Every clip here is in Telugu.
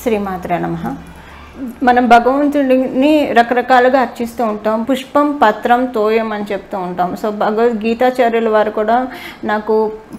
శ్రీమాత్రే నమ మనం భగవంతుడిని రకరకాలుగా అర్చిస్తూ ఉంటాం పుష్పం పత్రం తోయం అని చెప్తూ ఉంటాం సో భగవద్గీతాచార్యుల వారు కూడా నాకు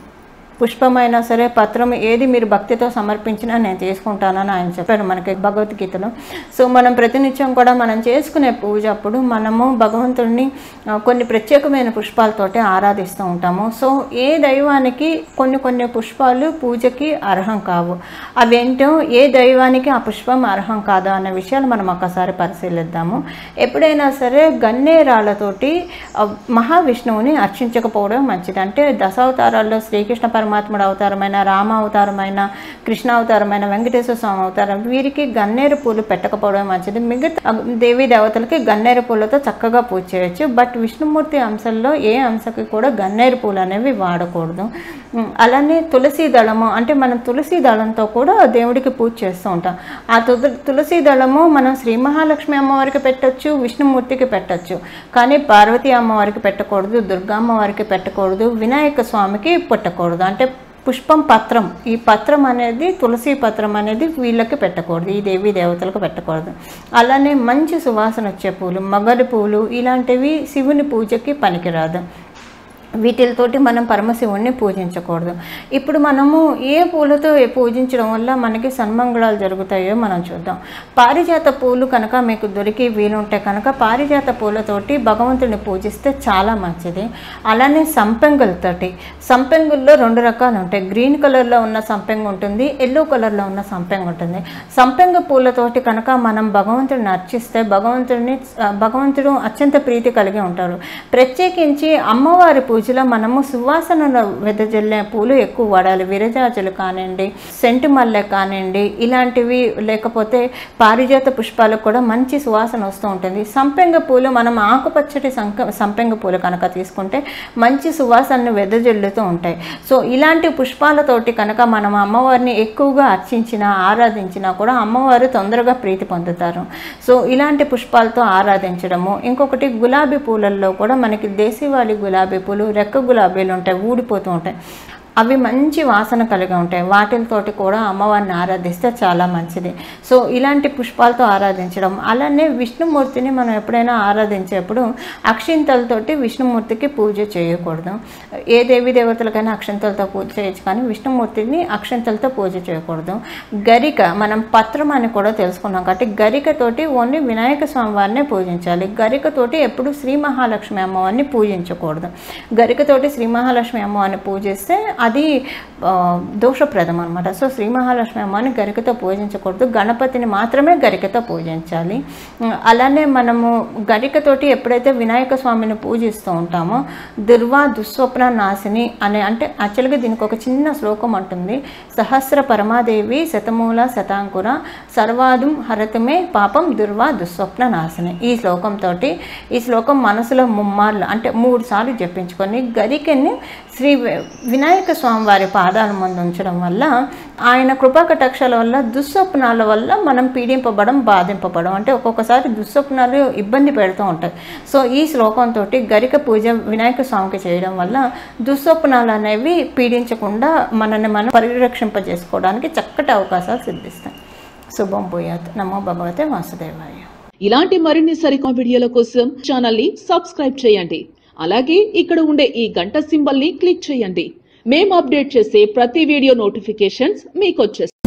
పుష్పమైనా సరే పత్రం ఏది మీరు భక్తితో సమర్పించినా నేను తీసుకుంటానని ఆయన చెప్పారు మనకి భగవద్గీతలో సో మనం ప్రతినిత్యం కూడా మనం చేసుకునే పూజ అప్పుడు మనము భగవంతుడిని ఆ, కొన్ని ప్రత్యేకమైన పుష్పాలతోటి ఆరాధిస్తూ ఉంటాము సో ఏ దైవానికి కొన్ని కొన్ని పుష్పాలు పూజకి అర్హం కావు అవేంటో ఏ దైవానికి ఆ పుష్పం అర్హం కాదు అనే విషయాలు మనం ఒక్కసారి పరిశీలిద్దాము ఎప్పుడైనా సరే గన్నేరాళ్ళతోటి ఆ, మహావిష్ణువుని అర్చించకపోవడం మంచిది అంటే దశావతారాల్లో శ్రీకృష్ణ పరమాత్ముడు అవతారమైన రామ అవతారమైన కృష్ణ అవతారమైన వెంకటేశ్వర స్వామి అవతారం వీరికి గన్నేరు పూలు పెట్టకపోవడం మంచిది మిగతా దేవీ దేవతలకి గన్నేరు పూలతో చక్కగా పూజ చేయొచ్చు బట్ విష్ణుమూర్తి అంశంలో ఏ అంశకి కూడా గన్నేరు పూలు అనేవి వాడకూడదు ఉమ్, అలానే తులసి దళము అంటే మనం తులసి దళంతో కూడా దేవుడికి పూజ చేస్తూ ఉంటాం ఆ తుల తులసి దళము మనం శ్రీ మహాలక్ష్మి అమ్మవారికి పెట్టొచ్చు విష్ణుమూర్తికి పెట్టొచ్చు కానీ పార్వతీ అమ్మవారికి పెట్టకూడదు దుర్గా అమ్మవారికి పెట్టకూడదు వినాయక స్వామికి పెట్టకూడదు అంటే పుష్పం పత్రం ఈ పత్రం అనేది తులసి పత్రం అనేది వీళ్ళకి పెట్టకూడదు ఈ దేవి దేవతలకు పెట్టకూడదు అలానే మంచి సువాసన వచ్చే పూలు మగలి పూలు ఇలాంటివి శివుని పూజకి పనికిరాదు వీటితోటి మనం పరమశివుణ్ణి పూజించకూడదు ఇప్పుడు మనము ఏ పూలతో ఏ పూజించడం వల్ల మనకి సన్మంగళాలు జరుగుతాయో మనం చూద్దాం పారిజాత పూలు కనుక మీకు దొరికి వీలుంటే కనుక పారిజాత పూలతోటి భగవంతుని పూజిస్తే చాలా మంచిది అలానే సంపెంగులతోటి సంపెంగుల్లో రెండు రకాలు ఉంటాయి గ్రీన్ కలర్లో ఉన్న సంపెంగ ఉంటుంది ఎల్లో కలర్లో ఉన్న సంపెంగ ఉంటుంది సంపెంగ పూలతోటి కనుక మనం భగవంతుడిని అర్చిస్తే భగవంతుడిని ఆ, భగవంతుడు అత్యంత ప్రీతి కలిగి ఉంటారు ప్రత్యేకించి అమ్మవారి పూజలో మనము సువాసనలు వెదజల్లే పూలు ఎక్కువ వాడాలి విరజాజులు కానివ్వండి సెంటు మల్లె కానివ్వండి ఇలాంటివి లేకపోతే పారిజాత పుష్పాలకు కూడా మంచి సువాసన వస్తూ ఉంటుంది సంపెంగ పూలు మనం ఆకుపచ్చటి సంక సంపెంగ పూలు కనుక తీసుకుంటే మంచి సువాసనను వెదజల్లుతూ ఉంటాయి సో ఇలాంటి పుష్పాలతోటి కనుక మనం అమ్మవారిని ఎక్కువగా అర్చించినా ఆరాధించినా కూడా అమ్మవారు తొందరగా ప్రీతి పొందుతారు సో ఇలాంటి పుష్పాలతో ఆరాధించడము ఇంకొకటి గులాబీ పూలల్లో కూడా మనకి దేశీవాలి గులాబీ పూలు రెక్క గులాబీలు ఉంటాయి ఊడిపోతూ ఉంటాయి అవి మంచి వాసన కలిగి ఉంటాయి వాటితోటి కూడా అమ్మవారిని ఆరాధిస్తే చాలా మంచిది సో ఇలాంటి పుష్పాలతో ఆరాధించడం అలానే విష్ణుమూర్తిని మనం ఎప్పుడైనా ఆరాధించేప్పుడు అక్షింతలతోటి విష్ణుమూర్తికి పూజ చేయకూడదు ఏ దేవి దేవతలకైనా అక్షింతలతో పూజ చేయొచ్చు కానీ విష్ణుమూర్తిని అక్షింతలతో పూజ చేయకూడదు గరిక మనం పత్రం అని కూడా తెలుసుకున్నాం కాబట్టి గరికతోటి ఓన్లీ వినాయక స్వామి వారిని పూజించాలి గరికతోటి ఎప్పుడు శ్రీ మహాలక్ష్మి అమ్మవారిని పూజించకూడదు గరికతోటి శ్రీ మహాలక్ష్మి అమ్మవారిని పూజిస్తే అది ఆ, దోషప్రదం అనమాట సో శ్రీ మహాలక్ష్మి అమ్మని గరికతో పూజించకూడదు గణపతిని మాత్రమే గరికతో పూజించాలి ఉమ్, అలానే మనము గరికతోటి ఎప్పుడైతే వినాయక స్వామిని పూజిస్తూ ఉంటామో దుర్వా దుస్వప్న నాశిని అనే అంటే యాక్చువల్గా దీనికి ఒక చిన్న శ్లోకం ఉంటుంది సహస్ర పరమాదేవి శతమూల శతాంకుర సర్వాదుం హరతమే పాపం దుర్వా దుస్వప్న నాశిని ఈ శ్లోకంతో ఈ శ్లోకం మనసులో ముమ్మార్లు అంటే మూడు సార్లు జపించుకొని గరికని శ్రీ వి- వినాయక స్వామి వారి పాదాల ముందు ఉంచడం వల్ల ఆయన కృపా కటాక్షాల వల్ల దుస్వప్నాల వల్ల మనం పీడింపబడం బాధింపబడం అంటే ఒక్కొక్కసారి దుస్వప్నాలు ఇబ్బంది పెడుతూ ఉంటాయి సో ఈ శ్లోకంతో గరిక పూజ వినాయక స్వామికి చేయడం వల్ల దుస్వప్నాలు అనేవి పీడించకుండా మనల్ని మనం పరిరక్షింపజేసుకోవడానికి చక్కటి అవకాశాలు సిద్ధిస్తాయి శుభం భూయాత్ నమో భగవతే వాసుదేవాయ ఇలాంటి మరిన్ని సరికొత్త వీడియోల కోసం ఛానల్ ని సబ్స్క్రైబ్ చేయండి అలాగే ఇక్కడ ఉండే ఈ గంట సింబల్ ని క్లిక్ చేయండి మేము అప్డేట్ చేసే ప్రతి వీడియో నోటిఫికేషన్స్ మీకు వచ్చేస్తాయి